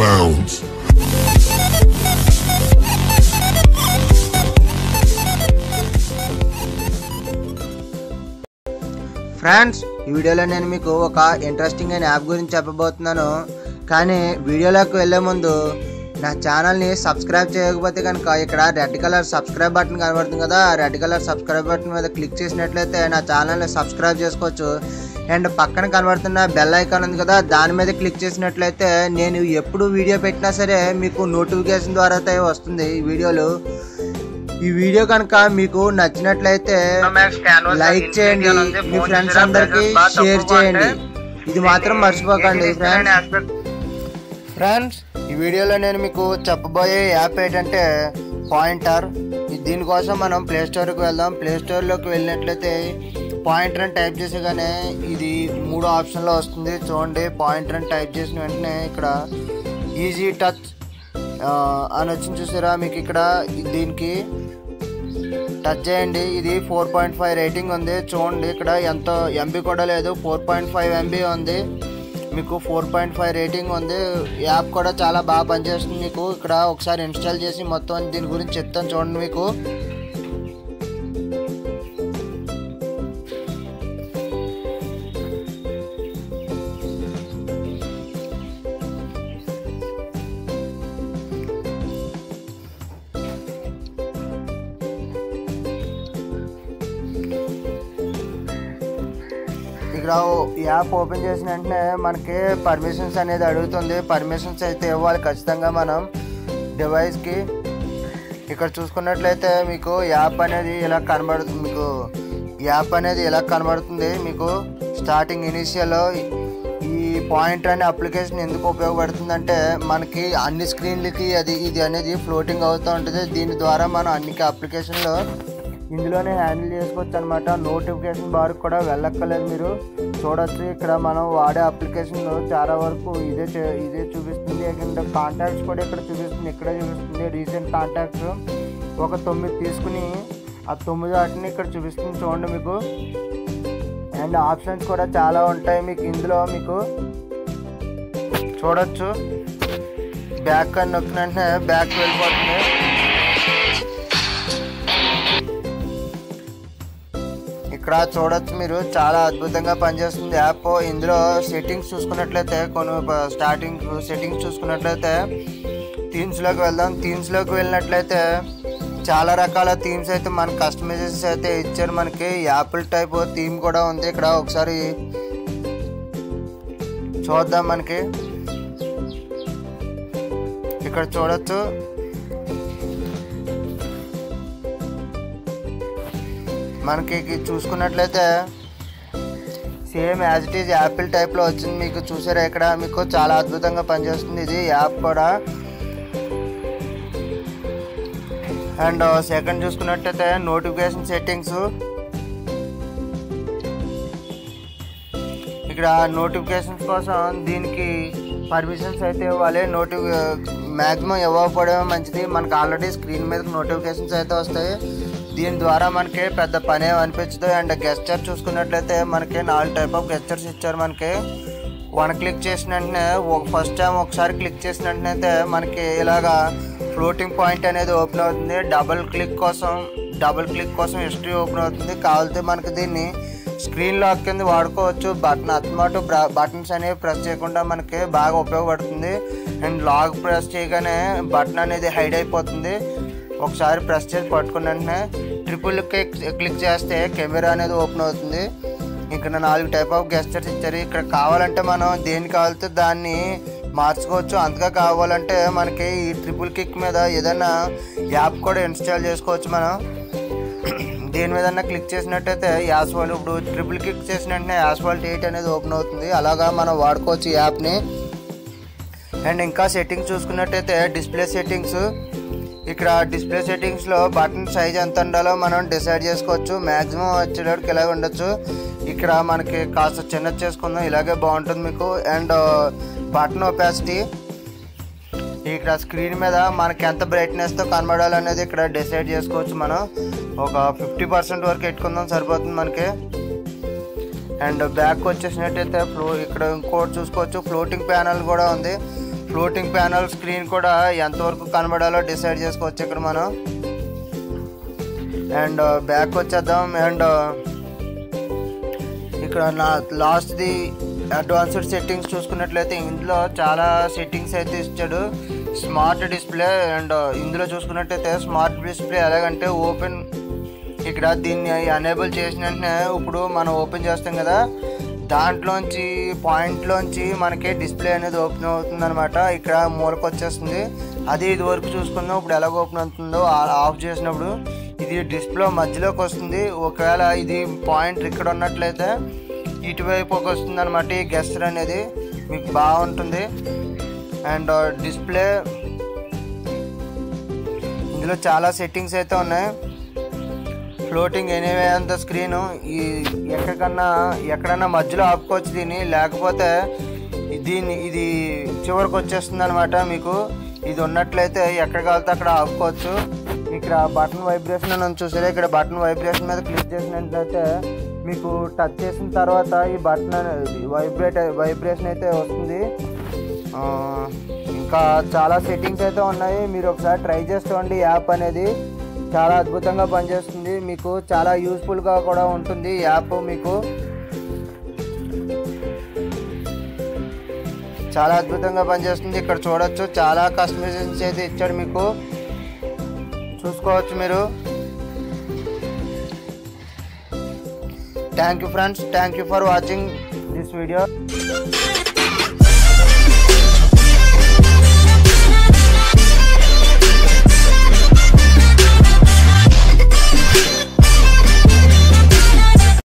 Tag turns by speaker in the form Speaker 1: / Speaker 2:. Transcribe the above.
Speaker 1: sounds.
Speaker 2: Friends ఈ వీడియోలో నేను మీకు ఒక ఇంట్రెస్టింగ్ అయిన యాప్ గురించి చెప్పబోతున్నాను కానీ వీడియోలోకి వెళ్ళే ముందు నా ఛానల్ని సబ్స్క్రైబ్ చేయకపోతే కనుక ఇక్కడ రెడ్ కలర్ సబ్స్క్రైబ్ బటన్ కనబడుతుంది కదా ఆ రెడ్ కలర్ సబ్స్క్రైబ్ బటన్ మీద క్లిక్ చేసినట్లయితే నా ఛానల్ని సబ్స్క్రైబ్ చేసుకోవచ్చు అండ్ పక్కన కనబడుతున్న బెల్ ఐకాన్ ఉంది కదా దాని మీద క్లిక్ చేసినట్లయితే నేను ఎప్పుడు వీడియో పెట్టినా సరే మీకు నోటిఫికేషన్ ద్వారా అయితే వస్తుంది ఈ వీడియోలు ఈ వీడియో కనుక మీకు నచ్చినట్లయితే లైక్ చేయండి మీ ఫ్రెండ్స్ అందరికి షేర్ చేయండి ఇది మాత్రం మర్చిపోకండి ఫ్రెండ్స్ ఫ్రెండ్స్ ఈ వీడియోలో నేను మీకు చెప్పబోయే యాప్ ఏంటంటే పాయింటర్ దీనికోసం మనం ప్లే స్టోర్కి వెళ్దాం ప్లే స్టోర్లోకి వెళ్ళినట్లయితే పాయింటర్ అని టైప్ చేసేగానే ఇది మూడు ఆప్షన్లో వస్తుంది చూడండి పాయింటర్ అని టైప్ చేసిన వెంటనే ఇక్కడ ఈజీ టచ్ ఆ, అని వచ్చింది చూసారా మీకు ఇక్కడ దీనికి టచ్ చేయండి ఇది ఫోర్ పాయింట్ ఫైవ్ రేటింగ్ ఉంది చూడండి ఇక్కడ ఎంతో ఎంబీ కూడా లేదు ఫోర్ పాయింట్ ఫైవ్ ఎంబీ ఉంది మీకు ఫోర్ పాయింట్ ఫైవ్ రేటింగ్ ఉంది యాప్ కూడా చాలా బాగా పనిచేస్తుంది మీకు ఇక్కడ ఒకసారి ఇన్స్టాల్ చేసి మొత్తం దీని గురించి చెప్తాను చూడండి మీకు ఇక్కడ ఓ- ఈ యాప్ ఓపెన్ చేసిన వెంటనే మనకి పర్మిషన్స్ అనేది అడుగుతుంది పర్మిషన్స్ అయితే ఇవ్వాలి ఖచ్చితంగా మనం డివైస్కి ఇక్కడ చూసుకున్నట్లయితే మీకు యాప్ అనేది ఇలా కనబడుతుంది మీకు యాప్ అనేది ఇలా కనబడుతుంది మీకు స్టార్టింగ్ ఇనీషియల్ ఈ పాయింట్ అనే అప్లికేషన్ ఎందుకు ఉపయోగపడుతుందంటే మనకి అన్ని స్క్రీన్లకి అది ఇది అనేది ఫ్లోటింగ్ అవుతూ ఉంటుంది దీని ద్వారా మనం అన్ని అప్లికేషన్లో ఇందులోనే హ్యాండిల్ చేసుకోవచ్చు అనమాట నోటిఫికేషన్ బార్ కూడా వెళ్ళక్కర్లేదు మీరు చూడొచ్చు ఇక్కడ మనం వాడే అప్లికేషన్ చాలా వరకు ఇదే చే- ఇదే చూపిస్తుంది అండ్ కాంటాక్ట్స్ కూడా ఇక్కడ చూపిస్తుంది ఇక్కడ చూపిస్తుంది రీసెంట్ కాంటాక్ట్స్ ఒక తొమ్మిది తీసుకుని ఆ తొమ్మిది వాటిని ఇక్కడ చూపిస్తుంది చూడండి మీకు అండ్ ఆప్షన్స్ కూడా చాలా ఉంటాయి మీకు ఇందులో మీకు చూడొచ్చు బ్యాక్ అని నొక్కిన వెంటనే బ్యాక్ వెళ్ళిపోతుంది ఇక్కడ చూడొచ్చు మీరు చాలా అద్భుతంగా పనిచేస్తుంది యాప్ ఇందులో సెట్టింగ్స్ చూసుకున్నట్లయితే కొన్ని స్టార్టింగ్ సెట్టింగ్స్ చూసుకున్నట్లయితే థీమ్స్లోకి వెళ్దాం థీమ్స్లోకి వెళ్ళినట్లయితే చాలా రకాల థీమ్స్ అయితే మన కస్టమైజేషన్స్ అయితే ఇచ్చారు మనకి యాపిల్ టైప్ థీమ్ కూడా ఉంది ఇక్కడ ఒకసారి చూద్దాం మనకి ఇక్కడ చూడొచ్చు మనకి ఇది చూసుకున్నట్లయితే same as it is Apple టైప్లో వచ్చింది మీకు చూసారా ఇక్కడ మీకు చాలా అద్భుతంగా పనిచేస్తుంది ఇది యాప్ కూడా అండ్ సెకండ్ చూసుకున్నట్లయితే నోటిఫికేషన్ సెట్టింగ్స్ ఇక్కడ నోటిఫికేషన్స్ కోసం దీనికి పర్మిషన్స్ అయితే ఇవ్వాలి నోటి మ్యాక్సిమం ఇవ్వకపోవడమే మంచిది మనకు ఆల్రెడీ స్క్రీన్ మీద నోటిఫికేషన్స్ అయితే వస్తాయి దీని ద్వారా మనకి పెద్ద పని ఏం అనిపించదు అండ్ గెస్చర్ చూసుకున్నట్లయితే మనకి నాలుగు టైప్ ఆఫ్ గెస్చర్స్ ఇచ్చారు మనకి వన్ క్లిక్ చేసిన వెంటనే ఒక ఫస్ట్ టైం ఒకసారి క్లిక్ చేసిన వెంటనే అయితే మనకి ఇలాగా ఫ్లోటింగ్ పాయింట్ అనేది ఓపెన్ అవుతుంది డబుల్ క్లిక్ కోసం డబుల్ క్లిక్ కోసం హిస్టరీ ఓపెన్ అవుతుంది కావాలితే మనకి దీన్ని స్క్రీన్ లాక్ కింద వాడుకోవచ్చు బటన్ అత్మాటు బటన్స్ అనేవి ప్రెస్ చేయకుండా మనకి బాగా ఉపయోగపడుతుంది అండ్ లాక్ ప్రెస్ చేయగానే బటన్ అనేది హైడ్ అయిపోతుంది ఒకసారి ప్రెస్ చేసి పట్టుకున్న వెంటనే ట్రిపుల్ క్లిక్ క్లిక్ చేస్తే కెమెరా అనేది ఓపెన్ అవుతుంది ఇక్కడ నాలుగు టైప్ ఆఫ్ గెస్టర్స్ ఇచ్చారు ఇక్కడ కావాలంటే మనం దేని కావాలితే దాన్ని మార్చుకోవచ్చు అంతగా కావాలంటే మనకి ఈ ట్రిపుల్ కిక్ మీద ఏదైనా యాప్ కూడా ఇన్స్టాల్ చేసుకోవచ్చు మనం దేని మీద క్లిక్ చేసినట్టయితే యాస్వాల్ ఇప్పుడు ట్రిపుల్ క్లిక్ చేసిన వెంటనే యాస్వాల్ట్ ఎయిట్ అనేది ఓపెన్ అవుతుంది అలాగా మనం వాడుకోవచ్చు ఈ యాప్ని అండ్ ఇంకా సెట్టింగ్స్ చూసుకున్నట్టయితే డిస్ప్లే సెట్టింగ్స్ ఇక్కడ డిస్ప్లే సెట్టింగ్స్లో బటన్ సైజ్ ఎంత ఉండాలో మనం డిసైడ్ చేసుకోవచ్చు మ్యాక్సిమం వచ్చేటప్పటికి ఇలాగే ఉండొచ్చు ఇక్కడ మనకి కాస్త చిన్నది చేసుకుందాం ఇలాగే బాగుంటుంది మీకు అండ్ బటన్ ఒపాసిటీ ఇక్కడ స్క్రీన్ మీద మనకి ఎంత బ్రైట్నెస్తో కనబడాలనేది ఇక్కడ డిసైడ్ చేసుకోవచ్చు మనం ఒక ఫిఫ్టీ పర్సెంట్ వరకు పెట్టుకుందాం సరిపోతుంది మనకి అండ్ బ్యాక్ వచ్చేసినట్టయితే ఫ్లో ఇక్కడ ఇంకోటి చూసుకోవచ్చు ఫ్లోటింగ్ ప్యానల్ కూడా ఉంది ఫ్లోటింగ్ ప్యానల్ స్క్రీన్ కూడా ఎంతవరకు కనబడాలో డిసైడ్ చేసుకోవచ్చు ఇక్కడ మనం అండ్ బ్యాక్ వచ్చేద్దాం అండ్ ఇక్కడ నా లాస్ట్ది అడ్వాన్స్డ్ సెట్టింగ్స్ చూసుకున్నట్లయితే ఇందులో చాలా సెట్టింగ్స్ అయితే ఇచ్చాడు స్మార్ట్ డిస్ప్లే అండ్ ఇందులో చూసుకున్నట్టయితే స్మార్ట్ డిస్ప్లే ఎలాగంటే ఓపెన్ ఇక్కడ దీన్ని అనేబుల్ చేసిన వెంటనే ఇప్పుడు మనం ఓపెన్ చేస్తాం కదా దాంట్లోంచి పాయింట్లోంచి మనకి డిస్ప్లే అనేది ఓపెన్ అవుతుంది అనమాట ఇక్కడ మూలకు వచ్చేస్తుంది అది ఇది వరకు చూసుకుందాం ఇప్పుడు ఎలాగ ఓపెన్ అవుతుందో ఆ- ఆఫ్ చేసినప్పుడు ఇది డిస్ప్లే మధ్యలోకి వస్తుంది ఒకవేళ ఇది పాయింట్ ఇక్కడ ఉన్నట్లయితే ఇటువైపుకి వస్తుంది అనమాట ఈ గెస్టర్ అనేది మీకు బాగుంటుంది అండ్ డిస్ప్లే ఇందులో చాలా సెట్టింగ్స్ అయితే ఉన్నాయి ఫ్లోటింగ్ ఎనీవే అంత స్క్రీన్ ఈ ఎక్కడికన్నా ఎక్కడన్నా మధ్యలో ఆపుకోవచ్చు దీన్ని లేకపోతే దీన్ని ఇది చివరికి వచ్చేస్తుంది అనమాట మీకు ఇది ఉన్నట్లయితే ఎక్కడ కావాలితే అక్కడ ఆపుకోవచ్చు ఇక్కడ బటన్ వైబ్రేషన్ అని ఉంది చూసారా ఇక్కడ బటన్ వైబ్రేషన్ మీద క్లిక్ చేసినట్లయితే మీకు టచ్ చేసిన తర్వాత ఈ బటన్ అనేది వైబ్రేట్ వైబ్రేషన్ అయితే వస్తుంది ఆ, ఇంకా చాలా సెట్టింగ్స్ అయితే ఉన్నాయి మీరు ఒకసారి ట్రై చేసుకోండి యాప్ అనేది చాలా అద్భుతంగా పనిచేస్తుంది మీకు చాలా యూస్ఫుల్గా కూడా ఉంటుంది ఈ యాప్ మీకు చాలా అద్భుతంగా పనిచేస్తుంది ఇక్కడ చూడొచ్చు చాలా కస్టమైజేషన్స్ అయితే ఇచ్చాడు మీకు చూసుకోవచ్చు మీరు thank you friends thank you for watching this video